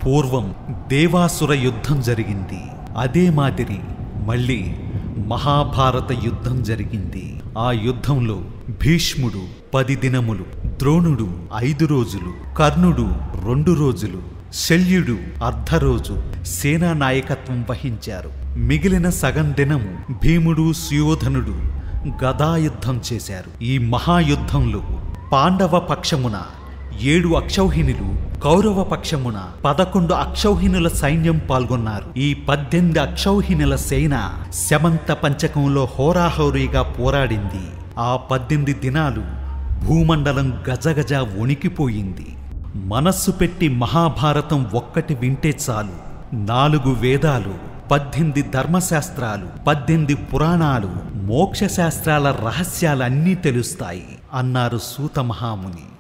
పూర్వం దేవాసుర యుద్ధం జరిగింది అదే మాదిరి మళ్ళీ మహాభారత యుద్ధం జరిగింది ఆ యుద్ధంలో భీష్ముడు పది దినములు ద్రోణుడు ఐదు రోజులు కర్ణుడు రెండు రోజులు శల్యుడు అర్ధరోజు సేనా నాయకత్వం వహించారు మిగిలిన సగం దినము భీముడు సుయోధనుడు గదాయుద్ధం చేశారు ఈ మహాయుద్ధంలో పాండవ పక్షమున ఏడు అక్షౌహిణులు కౌరవ పక్షమున పదకొండు అక్షౌహిణుల సైన్యం పాల్గొన్నారు ఈ పద్దెనిమిది అక్షౌహిణుల సేన శమంత పంచకంలో హోరాహోరీగా పోరాడింది ఆ పద్దెనిమిది దినాలు భూమండలం గజగజ వణికిపోయింది మనస్సు పెట్టి మహాభారతం ఒక్కటి వింటే చాలు నాలుగు వేదాలు పద్దెనిమిది ధర్మశాస్త్రాలు పద్దెనిమిది పురాణాలు మోక్ష శాస్త్రాల రహస్యాలన్నీ తెలుస్తాయి అన్నారు సూత మహాముని